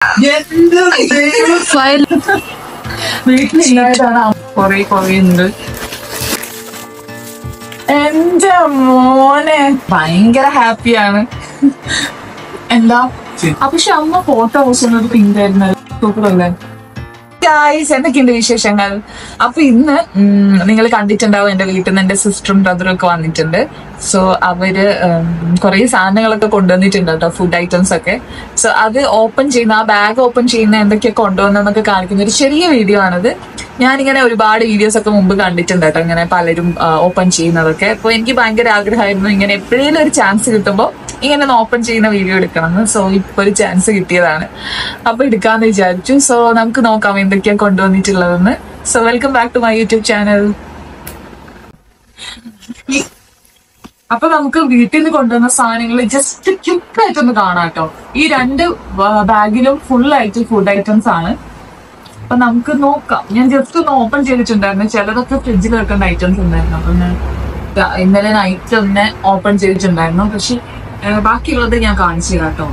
File വീട്ടിലുണ്ടായതാണ് കൊറേ കൊറേ ഉണ്ട് എന്റെ മോനെ ഭയങ്കര ഹാപ്പിയാണ് എന്താ അപ്പൊ പക്ഷെ അമ്മ ഫോട്ടോ ഹൗസ് പിങ്ക് ആയിരുന്നു സൂപ്പർ അല്ലേ ഗായ്സ് എന്തൊക്കെയുണ്ട് വിശേഷങ്ങൾ അപ്പൊ ഇന്ന് നിങ്ങൾ കണ്ടിട്ടുണ്ടാവും എന്റെ വീട്ടിൽ നിന്ന് എന്റെ സിസ്റ്ററും ബ്രദറും ഒക്കെ വന്നിട്ടുണ്ട് സോ അവര് കുറെ സാധനങ്ങളൊക്കെ കൊണ്ടുവന്നിട്ടുണ്ട് കേട്ടോ ഫുഡ് ഐറ്റംസ് ഒക്കെ സോ അത് ഓപ്പൺ ചെയ്യുന്ന ആ ബാഗ് ഓപ്പൺ ചെയ്യുന്ന എന്തൊക്കെയാ കൊണ്ടുവന്നെന്നൊക്കെ കാണിക്കുന്ന ഒരു ചെറിയ വീഡിയോ ആണിത് ഞാനിങ്ങനെ ഒരുപാട് വീഡിയോസ് ഒക്കെ മുമ്പ് കണ്ടിട്ടുണ്ട് കേട്ടോ ഇങ്ങനെ പലരും ഓപ്പൺ ചെയ്യുന്നതൊക്കെ അപ്പൊ എനിക്ക് ഭയങ്കര ആഗ്രഹമായിരുന്നു ഇങ്ങനെ എപ്പോഴേലും ഒരു ചാൻസ് കിട്ടുമ്പോൾ ഇങ്ങനെ ഒന്ന് ഓപ്പൺ ചെയ്യുന്ന വീഡിയോ എടുക്കണം സോ ഇപ്പൊ ഒരു ചാൻസ് കിട്ടിയതാണ് അപ്പൊ എടുക്കാന്ന് വിചാരിച്ചു സോ നമുക്ക് നോക്കാം എന്തൊക്കെയാ കൊണ്ടുവന്നിട്ടുള്ളതെന്ന് so welcome back to my YouTube channel അപ്പൊ നമുക്ക് വീട്ടിൽ നിന്ന് കൊണ്ടുവന്ന സാധനങ്ങൾ ജസ്റ്റ് ക്യുക്കായിട്ടൊന്ന് കാണാം കേട്ടോ ഈ രണ്ട് ബാഗിലും ഫുൾ ആയിട്ട് ഫുഡ് ഐറ്റംസ് ആണ് അപ്പൊ നമുക്ക് നോക്കാം ഞാൻ ജസ്റ്റ് ഒന്ന് ഓപ്പൺ ചെയ്തിട്ടുണ്ടായിരുന്നു ചിലതൊക്കെ ഫ്രിഡ്ജിൽ വെക്കേണ്ട ഐറ്റംസ് ഉണ്ടായിരുന്നു അപ്പൊ ഞാൻ ദാ ഇന്നലെ നൈറ്റ് ഒന്ന് ഓപ്പൺ ചെയ്തിട്ടുണ്ടായിരുന്നു പക്ഷെ ഏഹ്, ബാക്കിയുള്ളത് ഞാൻ കാണിച്ചു തരാം കേട്ടോ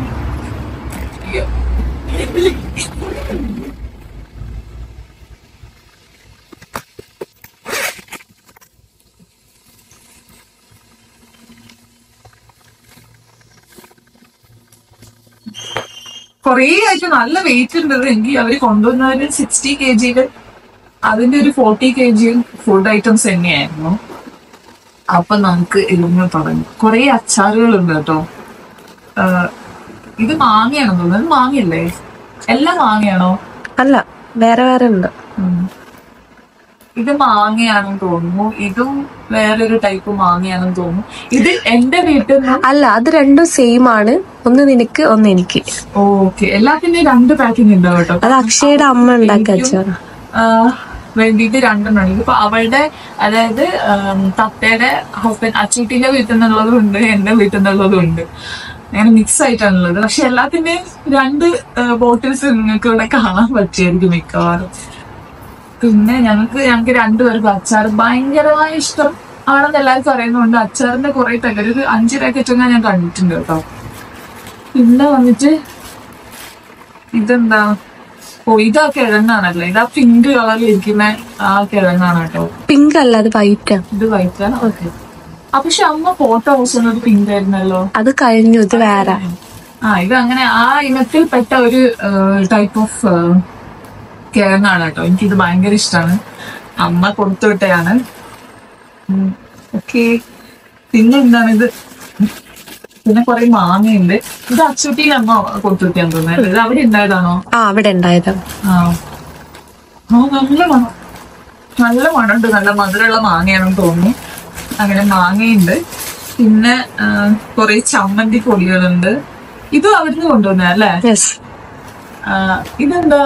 കൊറേ ആയിട്ട് നല്ല വെയിറ്റ് ഉണ്ട് എങ്കിൽ അവര് കൊണ്ടുവന്നവര് സിക്സ്റ്റി കെ ജിയില് അതിന്റെ ഒരു ഫോർട്ടി കെ ജിയും ഫുഡ് ഐറ്റംസ് തന്നെയായിരുന്നു അപ്പൊ നമുക്ക് ഇരുന്ന് തുടങ്ങി കൊറേ അച്ചാറുകളുണ്ട് കേട്ടോ ആഹ് ഇത് മാങ്ങയാണെന്ന് തോന്നുന്നു ഇത് മാങ്ങയല്ലേ എല്ലാം മാങ്ങയാണോ അല്ല വേറെ വേറെ ഉണ്ട് ഉം. ഇത് മാങ്ങയാണെന്ന് തോന്നുന്നു ഇതും വേറൊരു ടൈപ്പ് മാങ്ങയാണെന്ന് തോന്നുന്നു ഇത് എന്റെ വീട്ടിൽ നിന്ന് അല്ല അത് രണ്ടും സെയിം ആണ് ഒന്ന് നിനക്ക് ഒന്ന് എനിക്ക് ഓക്കെ എല്ലാത്തിന്റെയും രണ്ട് പാക്കിംഗ് ഉണ്ടാവും കേട്ടോ അത് അക്ഷയുടെ അമ്മ ഉണ്ടാക്കി അച്ചാറ് ആഹ് വേണ്ടിയിട്ട് രണ്ടെണ്ണം ഇതിപ്പോ അവളുടെ അതായത് ആം, തത്തയുടെ ഹസ്ബൻഡ് അച്ചൂട്ടിന്റെ വീട്ടിൽ നിന്നുള്ളതും ഉണ്ട് എന്റെ വീട്ടിൽ നിന്നുള്ളതും ഉണ്ട് അങ്ങനെ മിക്സ് ആയിട്ടാണുള്ളത് പക്ഷെ എല്ലാത്തിന്റെയും രണ്ട് ബോട്ടിൽസ് നിങ്ങൾക്ക് ഇവിടെ കാണാൻ പറ്റിയായിരിക്കും മിക്കവാറും പിന്നെ ഞങ്ങൾക്ക് ഞങ്ങൾക്ക് രണ്ടുപേർക്കും അച്ചാർ ഭയങ്കരമായ ഇഷ്ടം ആണെന്ന് എല്ലാവർക്കും അറിയുന്നുണ്ട് അച്ചാറിന്റെ കുറെ പേര് ഒരു അഞ്ച് പാക്കറ്റ് ഞാൻ കണ്ടിട്ടുണ്ട് കേട്ടോ പിന്നെ വന്നിട്ട് ഇതെന്താ ഓ ഇതാ കിഴങ്ങാണല്ലേ ഇതാ പിങ്ക് കളറിൽ ഇരിക്കുന്ന ആ കിഴങ്ങാണ് കേട്ടോ പിങ്ക് അല്ല അത് വൈറ്റാ ഇത് വൈറ്റാണ് ഓക്കെ അപ്പൊ പക്ഷെ അമ്മ ഫോട്ടോ ഹൗസ് പിങ്ക് ആയിരുന്നല്ലോ അത് കഴിഞ്ഞു ഇത് വേറെ ആ ഇത് അങ്ങനെ ആ ഇനത്തിൽപ്പെട്ട ഒരു ടൈപ്പ് ഓഫ് കിഴങ്ങാണ് കേട്ടോ എനിക്കിത് ഭയങ്കര ഇഷ്ടമാണ് അമ്മ കൊടുത്തുവിട്ടയാണ് ഓക്കെ പിന്നെ എന്താണ് ഇത് പിന്നെ കുറെ മാങ്ങയുണ്ട് ഇത് അച്ചുട്ടിയിൽ അമ്മ കൊടുത്തുവിട്ടാന്ന് തോന്നുന്നത് ഇത് അവിടെ ഉണ്ടായതാണോ ആ അവിടെ ഉണ്ടായതാ ആ ആ, നല്ല മണം നല്ല മണമുണ്ട് നല്ല മധുരമുള്ള മാങ്ങയാണെന്ന് തോന്നുന്നു അങ്ങനെ മാങ്ങയുണ്ട് പിന്നെ ആ, കുറെ ചമ്മന്തി പൊടികളുണ്ട് ഇതും അവിടുന്ന് കൊണ്ടുവന്ന അല്ലേ യെസ് ആ, ഇതെന്താ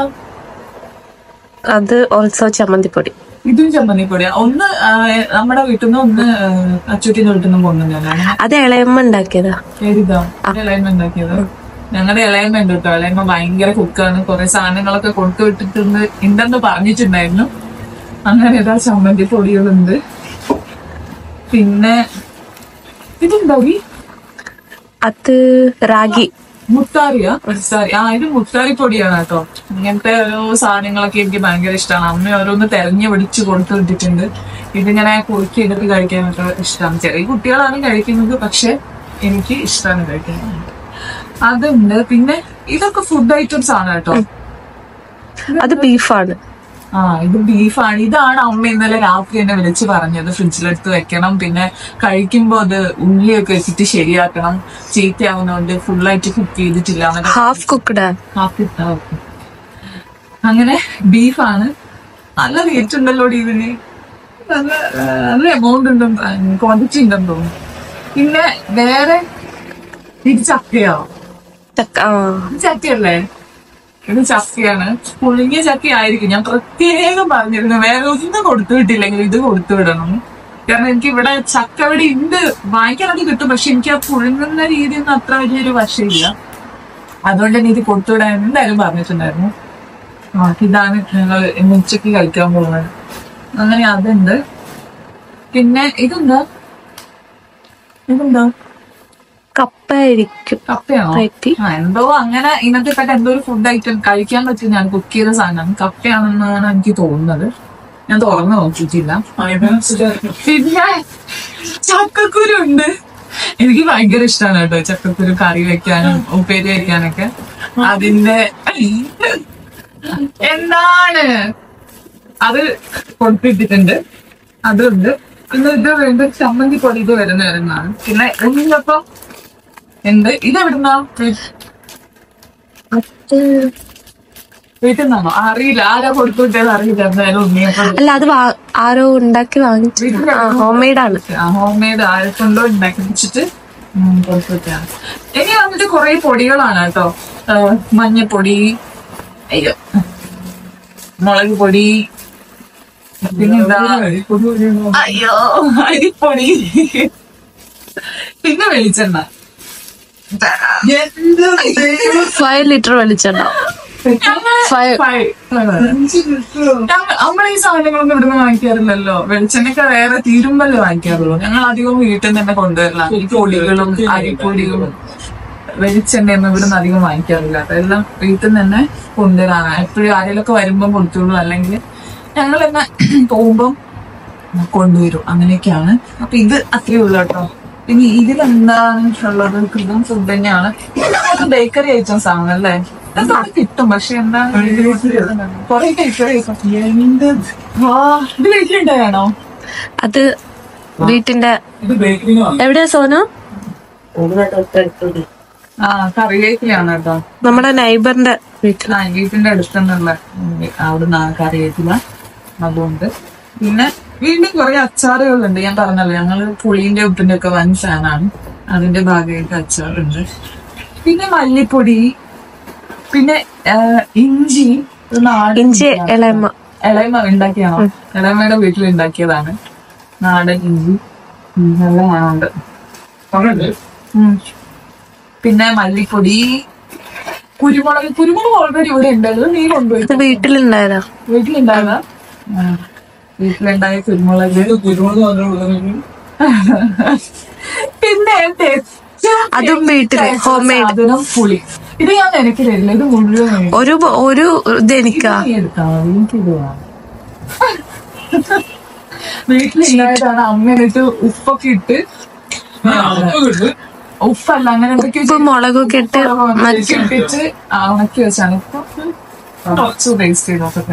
അത് ഓൾസോ ചമ്മന്തിപ്പൊടി ഇതും ചമ്മന്തി പൊടിയാ ഒന്ന് ആ, നമ്മുടെ വീട്ടിൽ നിന്ന് ഒന്ന് അച്ചുട്ടിന്റെ വീട്ടിൽ നിന്നും കൊണ്ടുവന്നല്ലേ അത് ഇളയമ്മ ഉണ്ടാക്കിയതാ ഏതിതാ ഇളയമ്മ ഉണ്ടാക്കിയത് ഞങ്ങളുടെ ഇളയമ്മ ഉണ്ട് കേട്ടോ ഇളയമ്മ ഭയങ്കര കുക്കാണ് കുറെ സാധനങ്ങളൊക്കെ കൊടുത്തു വിട്ടിട്ടുണ്ട് ഉണ്ടെന്ന് പറഞ്ഞിട്ടുണ്ടായിരുന്നു അങ്ങനെ ഇതാ ചമ്മന്തി പൊടികളുണ്ട് പിന്നെ ഇതെന്താ ഈ അത് റാഗി മുത്താറിയാ മുത്താറി ആ ഇത് മുത്താറി പൊടിയാണ് കേട്ടോ ഇങ്ങനത്തെ ഓരോ സാധനങ്ങളൊക്കെ എനിക്ക് ഭയങ്കര ഇഷ്ടമാണ് അമ്മ ഓരോന്ന് തെരഞ്ഞു പിടിച്ച് കൊടുത്തു വിട്ടിട്ടുണ്ട് ഇതിങ്ങനെ കുറുക്കി എടുത്ത് കഴിക്കാനൊക്കെ ഇഷ്ടമാണ് ചെറിയ കുട്ടികളാണ് കഴിക്കുന്നത് പക്ഷെ എനിക്ക് ഇഷ്ടമാണ് കഴിക്കാൻ അതുണ്ട് പിന്നെ ഇതൊക്കെ ഫുഡ് ഐറ്റംസ് ആണ് കേട്ടോ അത് ബീഫാണ് ആ ഇത് ബീഫാണ് ഇതാണ് അമ്മ ഇന്നലെ രാത്രി എന്നെ വിളിച്ച് പറഞ്ഞത് ഫ്രിഡ്ജിലെടുത്ത് വെക്കണം പിന്നെ കഴിക്കുമ്പോ അത് ഉള്ളിയൊക്കെ വെച്ചിട്ട് ശരിയാക്കണം ചീത്തയാവുന്നതുകൊണ്ട് ഫുള്ളായിട്ട് കുക്ക് ചെയ്തിട്ടില്ല എന്നൊക്കെ ഹാഫ് കുക്ക്ഡ് ഹാഫ് അങ്ങനെ ബീഫാണ് നല്ല റേറ്റ് ഉണ്ടല്ലോ ഇതിന് നല്ല ആ, നല്ല എമൗണ്ട് ഉണ്ടെന്ന് ക്വാണ്ടിറ്റി ഉണ്ടെന്ന് തോന്നുന്നു പിന്നെ വേറെ ഇത് ചക്കയോ ചക്ക ആ ഇത് ചക്കയല്ലേ ഇത് ചക്കയാണ് പുഴുങ്ങിയ ചക്ക ആയിരിക്കും ഞാൻ പ്രത്യേകം പറഞ്ഞിരുന്നു വേറെ ഒന്നും കൊടുത്തു വിട്ടില്ലെങ്കിൽ ഇത് കൊടുത്തു വിടണം കാരണം എനിക്ക് ഇവിടെ ചക്ക ഇവിടെ ഉണ്ട് വാങ്ങിക്കാനൊക്കെ കിട്ടും പക്ഷെ എനിക്ക് ആ പുഴുങ്ങുന്ന രീതിയൊന്നും അത്ര വലിയൊരു വശമില്ല അതുകൊണ്ട് തന്നെ ഇത് കൊടുത്തുവിടാൻ എന്തായാലും പറഞ്ഞിട്ടുണ്ടായിരുന്നു ആ ഇതാണ് ഞങ്ങൾ ഇന്ന് ഉച്ചക്ക് കഴിക്കാൻ പോകുന്നത് അങ്ങനെ അതുണ്ട് പിന്നെ ഇതെന്താ ഇതെന്താ കപ്പായിരിക്കും കപ്പയാണോ പറ്റി ആ, എന്തോ അങ്ങനെ ഇന്നത്തെ പറ്റി എന്തോ ഒരു ഫുഡ് ഐറ്റം കഴിക്കാൻ പറ്റും ഞാൻ കുക്ക് ചെയ്ത സാധനം കപ്പയാണെന്നാണ് എനിക്ക് തോന്നുന്നത് ഞാൻ തുറന്നു നോക്കിയിട്ടില്ല പിന്നെ ചക്കക്കുരു ഉണ്ട് എനിക്ക് ഭയങ്കര ഇഷ്ടമാണ് കേട്ടോ ചക്കക്കുരു കറി വെക്കാനും ഉപ്പേരി വെക്കാനൊക്കെ അതിന്റെ എന്താണ് അത് കൊടുത്തിട്ടിട്ടുണ്ട് അതുണ്ട് പിന്നെ ഇത് വേണ്ട ചമ്മന്തി പൊടി ഇത് വരുന്ന വരുന്നതാണ് പിന്നെ ഉണ്ണിയപ്പം എന്ത് ഇതെവിടുന്നാ വീട്ടിൽ നിന്നാണോ അറിയില്ല ആരാ കൊടുത്തുവിട്ടത് അറിയില്ല എന്തായാലും ഉണ്ണിയപ്പം അല്ല അത് വാ- ആരോ ഉണ്ടാക്കി വാങ്ങിച്ചു ആ ഹോം മെയ്ഡ് ആണ് ഹോം മെയ്ഡ് ആരെ കൊണ്ടോ ഉണ്ടാക്കിച്ചിട്ട് കൊടുത്തിട്ടാണ് ഇനി വന്നിട്ട് കുറെ പൊടികളാണ് കേട്ടോ ആ, മഞ്ഞപ്പൊടി അയ്യോ മുളക് പൊടി പിന്നെന്താ അയ്യോ അരിപ്പൊടി പിന്നെ വെളിച്ചെണ്ണ ഫൈവ് ലിറ്റർ വെളിച്ചുണ്ടാവും Five. നമ്മൾ ഈ സാധനങ്ങളൊന്നും ഇവിടുന്ന് വാങ്ങിക്കാറില്ലല്ലോ വെളിച്ചെണ്ണയൊക്കെ വേറെ തീരുമ്പല്ലേ വാങ്ങിക്കാറുള്ളൂ ഞങ്ങൾ അധികം വീട്ടിൽ നിന്ന് തന്നെ കൊണ്ടുവരില്ല ഈ പൊടികളും അരിപ്പൊടികളും വെളിച്ചെണ്ണയൊന്നും ഇവിടുന്ന് അധികം വാങ്ങിക്കാറില്ല അതെല്ലാം വീട്ടിൽ നിന്ന് തന്നെ കൊണ്ടുവരാണ് എപ്പോഴും ആരെങ്കിലൊക്കെ വരുമ്പം കൊടുത്തോളൂ അല്ലെങ്കിൽ ഞങ്ങൾ തന്നെ പോകുമ്പം കൊണ്ടുവരും അങ്ങനെയൊക്കെയാണ് അപ്പൊ ഇത് അത്രയേ ഉള്ളൂ കേട്ടോ പിന്നെ ഇതിലെന്താണ് ഉള്ളത് ഇതും ഫുഡ് തന്നെയാണ് ബേക്കറി ഐറ്റംസ് ആണ് അല്ലേ എന്താണ് കിട്ടും പക്ഷെ എന്താണ് കൊറേ ബേക്കറി ഐറ്റംസ് ആ ഇത് വീട്ടിലുണ്ടായാണോ അത് വീട്ടിന്റെ എവിടെയാ സോനു ആ കറിവേപ്പിലാണ് കേട്ടോ നമ്മുടെ നൈബറിന്റെ വീട്ടിൽ ആ വീട്ടിന്റെ അടുത്തുനിന്നുള്ള അവിടുന്ന് കറിവേപ്പില അതുകൊണ്ട് പിന്നെ വീണ്ടും കുറെ അച്ചാറുകളുണ്ട് ഞാൻ പറഞ്ഞല്ലോ ഞങ്ങള് പുളിന്റെ ഉപ്പിന്റെ ഒക്കെ വൻ ഫാനാണ് അതിന്റെ ഭാഗമായിട്ട് അച്ചാറുണ്ട് പിന്നെ മല്ലിപ്പൊടി പിന്നെ ആ, ഇഞ്ചി ഇത് നാടൻ ഇഞ്ചി ഇഞ്ചിയാണ്. ഇളയമ്മ ഇളയമ്മ ഉണ്ടാക്കിയാണോ ഇളയമ്മയുടെ വീട്ടിൽ ഉണ്ടാക്കിയതാണ് നാടൻ ഇഞ്ചി ഉം, നല്ല മണമുണ്ട് ഉം. പിന്നെ മല്ലിപ്പൊടി കുരുമുളക് കുരുമുളക് ഓൾറെഡി ഇവിടെ ഉണ്ടല്ലോ നീ കൊണ്ടുപോയി ഇത് വീട്ടിലുണ്ടായതാ വീട്ടിലുണ്ടായതാ ആ, വീട്ടിലുണ്ടായ കുരുമുളക് പിന്നെ ഏറ്റവും അതും വീട്ടില് ഹോം മെയ്ഡ് സാധനം പുളി ഇത് ഞാൻ എനിക്ക് തരില്ല ഇത് മുഴുവൻ എനിക്ക് ഒരു ബ- ഒരു ഇത് എനിക്കാ നീ എടുത്താൽ മതി എനിക്കിത് വേണം വീട്ടിലുണ്ടായതാണ് അമ്മ എന്നിട്ട് ഉപ്പൊക്കെ ഇട്ട് ഉപ്പല്ല അങ്ങനെ എന്തൊക്കെയോ ഉപ്പ് മുളകൊക്കെ ഇട്ട് മറ്റു ഇട്ടിട്ട് ആ, ഉണക്കി വെച്ചാണ് ഇപ്പൊ കുറച്ച് ടേസ്റ്റ് ചെയ്ത് നോക്കട്ടെ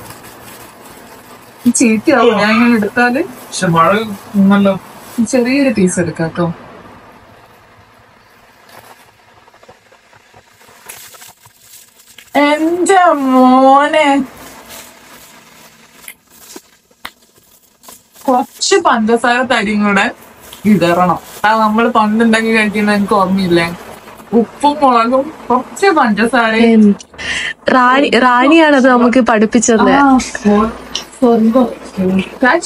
ചീത്തയാവും ഞാൻ ഇങ്ങനെ എടുത്താല് പക്ഷെ മഴ ഒന്നല്ലോ ചെറിയൊരു പീസ് എടുക്കാം കേട്ടോ എന്റെ മോനെ കുറച്ച് പഞ്ചസാര തരിയും കൂടെ ഇടറണം അത് നമ്മൾ പണ്ടുണ്ടാക്കി കഴിക്കുന്ന എനിക്ക് ഓർമ്മയില്ലേ ഉപ്പും മുളകും കുറച്ച് പഞ്ചസാരയും ഉം. റാണി റാണിയാണത് നമുക്ക് പഠിപ്പിച്ചത് ആ, സ്വ- സ്വർഗ്ഗം. Catch.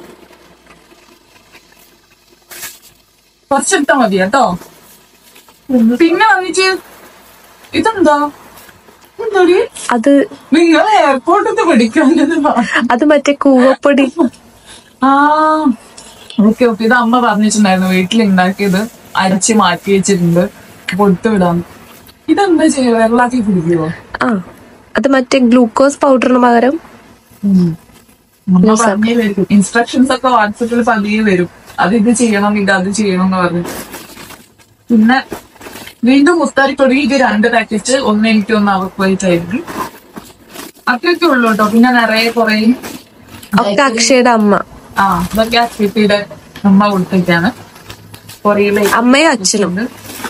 കുറച്ചെടുത്താ മതി കേട്ടോ പിന്നെ വന്നിട്ട് ഇതെന്താ എന്താടി അത് നിങ്ങൾ എയർപോർട്ടിൽ പഠിക്കാനത് അത് മറ്റേ കൂവപ്പൊടി ആ ഓക്കെ ഓക്കെ ഇത് അമ്മ പറഞ്ഞിട്ടുണ്ടായിരുന്നു വീട്ടിൽ ഉണ്ടാക്കിയത് അരച്ച് മാറ്റി വെച്ചിട്ടുണ്ട് കൊടുത്തു വിടാം ഇതെന്താ ചെയ്യുക വെള്ളാക്കി കുടിക്കുവോ ആ അത് മറ്റേ ഗ്ലൂക്കോസ് പൗഡറിന് പകരം അമ്മ പറഞ്ഞേ വരും ഇൻസ്ട്രക്ഷൻസ് ഒക്കെ വാട്സപ്പിൽ പതിയെ വരും അത് ഇത് ചെയ്യണം ഇത് അത് ചെയ്യണം എന്ന് പറഞ്ഞു പിന്നെ വീണ്ടും മുത്താരിപ്പൊടി ഇത് രണ്ട് പാക്കറ്റ് ഒന്ന് എനിക്ക് ഒന്ന് അവർക്ക് പോയിട്ടായിരിക്കും അത്രയൊക്കെ ഉള്ളു കേട്ടോ പിന്നെ നിറയെ കുറേ ഒക്കെ അക്ഷയുടെ അമ്മ ആ ഇതൊക്കെ ആ സ്വിറ്റിയുടെ അമ്മ കൊടുത്തേക്കാണ് കുറേ അമ്മയും അച്ഛനും ഉണ്ട്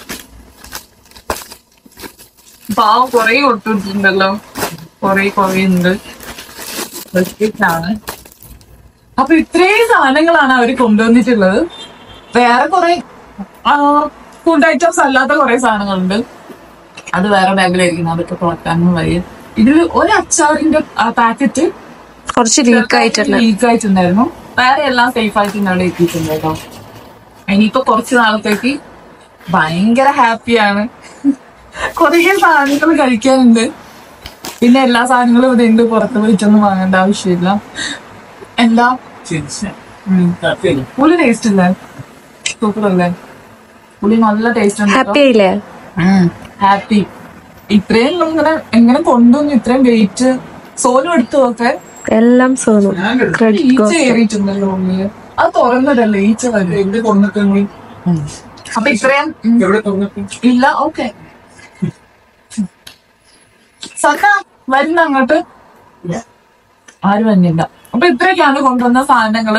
പാവം കൊറേ കൊടുത്തിട്ടുണ്ടല്ലോ കൊറേ കൊറേ ഉണ്ട് ബിസ്ക്കറ്റാണ് അപ്പൊ ഇത്രയും സാധനങ്ങളാണ് അവർ കൊണ്ടുവന്നിട്ടുള്ളത് വേറെ കുറെ ഫുഡ് ഐറ്റംസ് അല്ലാത്ത കുറെ സാധനങ്ങളുണ്ട് അത് വേറെ ബാഗിലായിരിക്കും അതൊക്കെ തുറക്കാനും വഴി ഇതിൽ ഒരു അച്ചാറിന്റെ പാക്കറ്റ് കുറച്ച് ലീക്ക് ആയിട്ടുണ്ട് ലീക്ക് ആയിട്ടുണ്ടായിരുന്നു വേറെ എല്ലാം സേഫ് ആയിട്ട് ഇന്ന് അവിടെ എത്തിയിട്ടുണ്ട് കേട്ടോ ഇനിയിപ്പോ കുറച്ച് നാളത്തേക്ക് ഭയങ്കര ഹാപ്പിയാണ് കുറേ സാധനങ്ങൾ കഴിക്കാനുണ്ട് പിന്നെ എല്ലാ സാധനങ്ങളും ഇവിടെ ഉണ്ട് പുറത്ത് പോയിട്ടൊന്നും വാങ്ങേണ്ട ആവശ്യമില്ല എല്ലാം ഒരു ടേസ്റ്റ് ഇല്ലേ സൂപ്പർ അല്ലേ പുളി നല്ല ടേസ്റ്റ് ഉണ്ട് ഹാപ്പി ആയില്ലേ ഹാപ്പി ഇത്രയും ഇങ്ങനെ എങ്ങനെ കൊണ്ടുവന്നു ഇത്രയും വെയിറ്റ് സോലും എടുത്തു നോക്കെ എല്ലാം സോനു ക്രെഡിറ്റ് ഈച്ച കയറിയിട്ടുണ്ടല്ലോ ഉള്ളില് അത് തുറന്നതല്ലേ ഈച്ച വരും എവിടെ കൊണ്ടിട്ട് അപ്പൊ ഇത്രയും ഉം, എവിടെ കൊണ്ടിട്ട് ഇല്ല ഓക്കെ സക്ക വരുന്ന അങ്ങോട്ട് ആരും വന്നില്ല അപ്പൊ ഇത്രയൊക്കെയാണ് കൊണ്ടുവന്ന സാധനങ്ങള്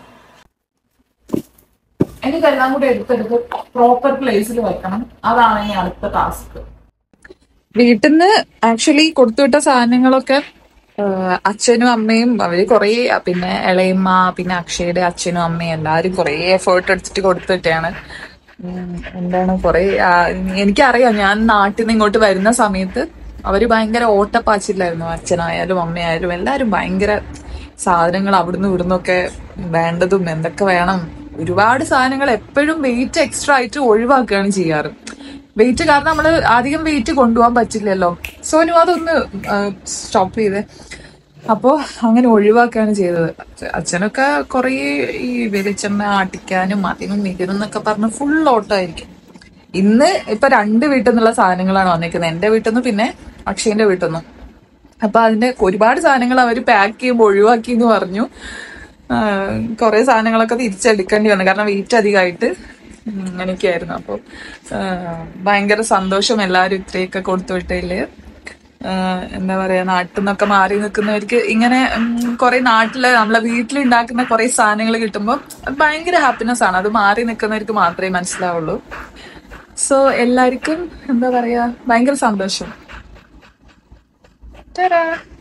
എനിക്കെല്ലാം കൂടി എടുത്തെടുത്ത് പ്രോപ്പർ പ്ലേസിൽ വെക്കണം അതാണ് ഇനി അടുത്ത ടാസ്ക് വീട്ടിൽ നിന്ന് ആക്ച്വലി കൊടുത്തുവിട്ട സാധനങ്ങളൊക്കെ ആഹ്, അച്ഛനും അമ്മയും അവര് കുറേ പിന്നെ ഇളയമ്മ പിന്നെ അക്ഷയുടെ അച്ഛനും അമ്മയും എല്ലാവരും കുറേ എഫേർട്ട് എടുത്തിട്ട് കൊടുത്തിട്ടാണ് ഉം, എന്താണ് കുറേ ആ, എനിക്കറിയാം ഞാൻ നാട്ടിൽ നിന്ന് ഇങ്ങോട്ട് വരുന്ന സമയത്ത് അവര് ഭയങ്കര ഓട്ടപ്പാച്ചിലായിരുന്നു അച്ഛനായാലും അമ്മയായാലും എല്ലാവരും ഭയങ്കര സാധനങ്ങൾ അവിടുന്ന് ഇവിടുന്നൊക്കെ വേണ്ടതും എന്തൊക്കെ വേണം ഒരുപാട് സാധനങ്ങൾ എപ്പോഴും വെയിറ്റ് എക്സ്ട്രാ ആയിട്ട് ഒഴിവാക്കുകയാണ് ചെയ്യാറ് വെയിറ്റ് കാരണം നമ്മൾ അധികം വെയിറ്റ് കൊണ്ടുപോകാൻ പറ്റില്ലല്ലോ സോനു അതൊന്ന് സ്റ്റോപ്പ് ചെയ്തേ അപ്പോ അങ്ങനെ ഒഴിവാക്കുകയാണ് ചെയ്തത് അച്ഛ- അച്ഛനൊക്കെ കുറേ ഈ വെളിച്ചെണ്ണ ആട്ടിക്കാനും അതിനും ഇതിനും എന്നൊക്കെ പറഞ്ഞ് ഫുൾ ഓട്ടമായിരിക്കും ഇന്ന് ഇപ്പൊ രണ്ട് വീട്ടിൽ നിന്നുള്ള സാധനങ്ങളാണ് വന്നിരിക്കുന്നത് എന്റെ വീട്ടിൽ നിന്ന് പിന്നെ അക്ഷയന്റെ വീട്ടിൽ നിന്നും അപ്പൊ അതിന്റെ ഒരുപാട് സാധനങ്ങൾ അവർ പാക്ക് ചെയ്യുമ്പോൾ ഒഴിവാക്കി എന്ന് പറഞ്ഞു കുറെ സാധനങ്ങളൊക്കെ തിരിച്ചെടുക്കേണ്ടി വന്നു കാരണം വെയിറ്റ് അധികമായിട്ട് ഉം, അങ്ങനെയൊക്കെയായിരുന്നു അപ്പോൾ ഭയങ്കര സന്തോഷം എല്ലാവരും ഇത്രയൊക്കെ കൊടുത്തു വിട്ടതില് ആഹ് എന്താ പറയാ നാട്ടിൽ നിന്നൊക്കെ മാറി നിൽക്കുന്നവർക്ക് ഇങ്ങനെ കുറെ നാട്ടില് നമ്മളെ വീട്ടിലുണ്ടാക്കുന്ന കുറെ സാധനങ്ങൾ കിട്ടുമ്പോൾ അത് ഭയങ്കര ഹാപ്പിനെസ് ആണ് അത് മാറി നിൽക്കുന്നവർക്ക് മാത്രമേ മനസ്സിലാവുള്ളൂ സോ എല്ലാവർക്കും എന്താ പറയാ ഭയങ്കര സന്തോഷം Ta-da!